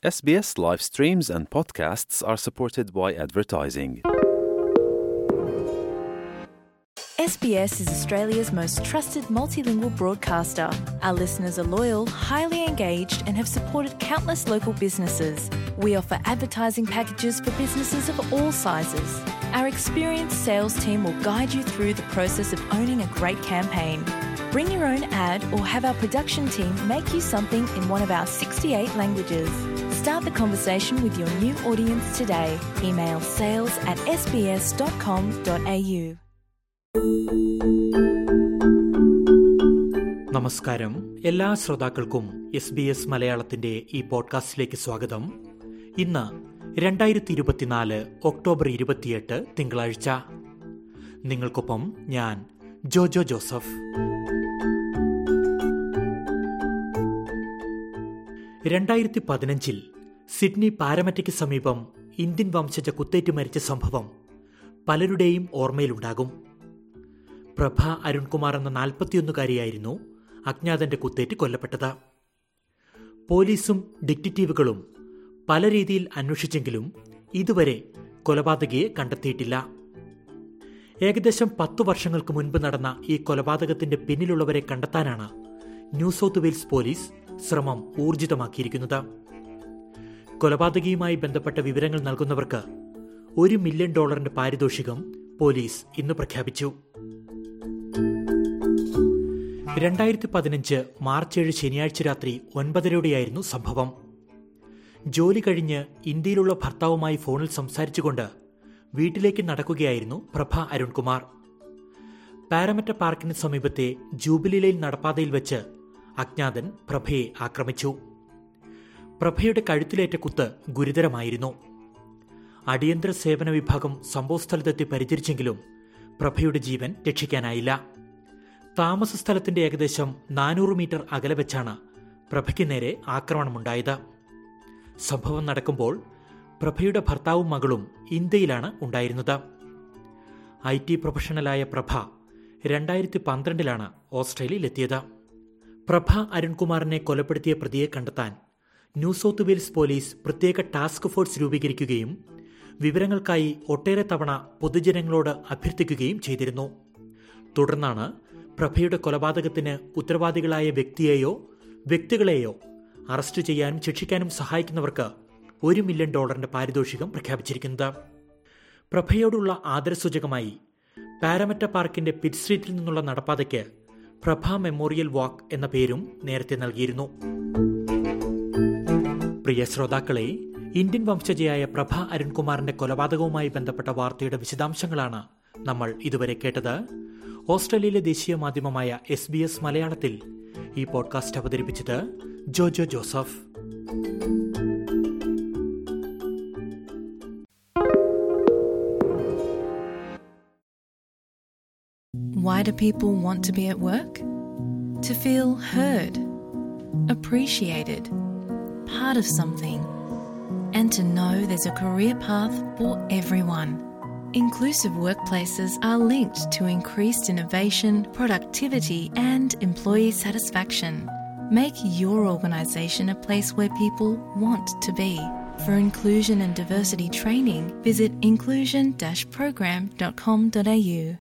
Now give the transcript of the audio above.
SBS live streams and podcasts are supported by advertising. SBS is Australia's most trusted multilingual broadcaster. Our listeners are loyal, highly engaged, and have supported countless local businesses. We offer advertising packages for businesses of all sizes. Our experienced sales team will guide you through the process of owning a great campaign. Bring your own ad or have our production team make you something in one of our 68 languages. Start the conversation with your new audience today. Email sales at sbs.com.au. നമസ്കാരം എല്ലാ ശ്രോതാക്കൾക്കും S B S മലയാളത്തിന്റെ ഈ പോഡ്കാസ്റ്റിലേക്ക് സ്വാഗതം ഇന്ന് രണ്ടായിരത്തി ഇരുപത്തിനാല് October ഇരുപത്തിയെട്ട് തിങ്കളാഴ്ച നിങ്ങൾക്കൊപ്പം ഞാൻ ജോജോ ജോസഫ് രണ്ടായിരത്തി പതിനഞ്ചിൽ സിഡ്നി പാരമറ്റയ്ക്ക് സമീപം ഇന്ത്യൻ വംശജ കുത്തേറ്റ് മരിച്ച സംഭവം പലരുടെയും ഓർമ്മയിലുണ്ടാകും പ്രഭ അരുൺകുമാർ എന്ന നാൽപ്പത്തിയൊന്നുകാരിയായിരുന്നു അജ്ഞാതന്റെ കുത്തേറ്റ് കൊല്ലപ്പെട്ടത് പോലീസും ഡിറ്റക്റ്റീവുകളും പല രീതിയിൽ അന്വേഷിച്ചെങ്കിലും ഇതുവരെ കൊലപാതകയെ കണ്ടെത്തിയിട്ടില്ല ഏകദേശം പത്തു വർഷങ്ങൾക്ക് മുൻപ് നടന്ന ഈ കൊലപാതകത്തിന്റെ പിന്നിലുള്ളവരെ കണ്ടെത്താനാണ് ന്യൂ സൗത്ത് വെയിൽസ് പോലീസ് ശ്രമം ഊർജിതമാക്കിയിരിക്കുന്നത് കൊലപാതകയുമായി ബന്ധപ്പെട്ട വിവരങ്ങൾ നൽകുന്നവർക്ക് ഒരു മില്യൺ ഡോളറിന്റെ പാരിതോഷികം പോലീസ് ഇന്ന് പ്രഖ്യാപിച്ചു രണ്ടായിരത്തി പതിനഞ്ച് മാർച്ച് ഏഴ് ശനിയാഴ്ച രാത്രി ഒൻപതരയോടെയായിരുന്നു സംഭവം ജോലി കഴിഞ്ഞ് ഇന്ത്യയിലുള്ള ഭർത്താവുമായി ഫോണിൽ സംസാരിച്ചുകൊണ്ട് വീട്ടിലേക്ക് നടക്കുകയായിരുന്നു പ്രഭ അരുൺകുമാർ പാരമറ്റ പാർക്കിന് സമീപത്തെ ജൂബിലി ലൈൻ നടപ്പാതയിൽ വെച്ച് അജ്ഞാതൻ പ്രഭയെ ആക്രമിച്ചു പ്രഭയുടെ കഴുത്തിലേറ്റ കുത്ത് ഗുരുതരമായിരുന്നു അടിയന്തര സേവന വിഭാഗം സംഭവസ്ഥലത്തെത്തി പരിചരിച്ചെങ്കിലും പ്രഭയുടെ ജീവൻ രക്ഷിക്കാനായില്ല താമസ സ്ഥലത്തിന്റെ ഏകദേശം നാനൂറ് മീറ്റർ അകലെ വെച്ചാണ് പ്രഭയ്ക്ക് നേരെ ആക്രമണമുണ്ടായത് സംഭവം നടക്കുമ്പോൾ പ്രഭയുടെ ഭർത്താവും മകളും ഇന്ത്യയിലാണ് ഉണ്ടായിരുന്നത് ഐ ടി പ്രൊഫഷണലായ പ്രഭ രണ്ടായിരത്തി പന്ത്രണ്ടിലാണ് ഓസ്ട്രേലിയയിലെത്തിയത് പ്രഭ അരുൺകുമാറിനെ കൊലപ്പെടുത്തിയ പ്രതിയെ കണ്ടെത്താൻ ന്യൂ സൗത്ത് വെയിൽസ് പോലീസ് പ്രത്യേക ടാസ്ക് ഫോഴ്സ് രൂപീകരിക്കുകയും വിവരങ്ങൾക്കായി ഒട്ടേറെ തവണ പൊതുജനങ്ങളോട് അഭ്യർത്ഥിക്കുകയും ചെയ്തിരുന്നു തുടർന്നാണ് പ്രഭയുടെ കൊലപാതകത്തിന് ഉത്തരവാദികളായ വ്യക്തിയെയോ വ്യക്തികളെയോ അറസ്റ്റ് ചെയ്യാനും ശിക്ഷിക്കാനും സഹായിക്കുന്നവർക്ക് ഒരു മില്യൺ ഡോളറിന്റെ പാരിതോഷികം പ്രഖ്യാപിച്ചിരിക്കുന്നത് പ്രഭയോടുള്ള ആദരസൂചകമായി പാരമറ്റ പാർക്കിന്റെ പിറ്റ് സ്ട്രീറ്റിൽ നിന്നുള്ള നടപ്പാതയ്ക്ക് പ്രഭ മെമ്മോറിയൽ വാക്ക് എന്ന പേരും നേരത്തെ നൽകിയിരുന്നു പ്രിയ ശ്രോതാക്കളെ ഇന്ത്യൻ വംശജയായ പ്രഭ അരുൺകുമാറിന്റെ കൊലപാതകവുമായി ബന്ധപ്പെട്ട വാർത്തയുടെ വിശദാംശങ്ങളാണ് നമ്മൾ ഇതുവരെ കേട്ടത് ഓസ്ട്രേലിയയിലെ ദേശീയ മാധ്യമമായ എസ് ബി എസ് മലയാളത്തിൽ ഈ പോഡ്കാസ്റ്റ് അവതരിപ്പിച്ചത് Jojo Joseph Why do people want to be at work? To feel heard, appreciated, part of something, and to know there's a career path for everyone. Inclusive workplaces are linked to increased innovation, productivity, and employee satisfaction. Make your organisation a place where people want to be. For inclusion and diversity training, visit inclusion-program.com.au.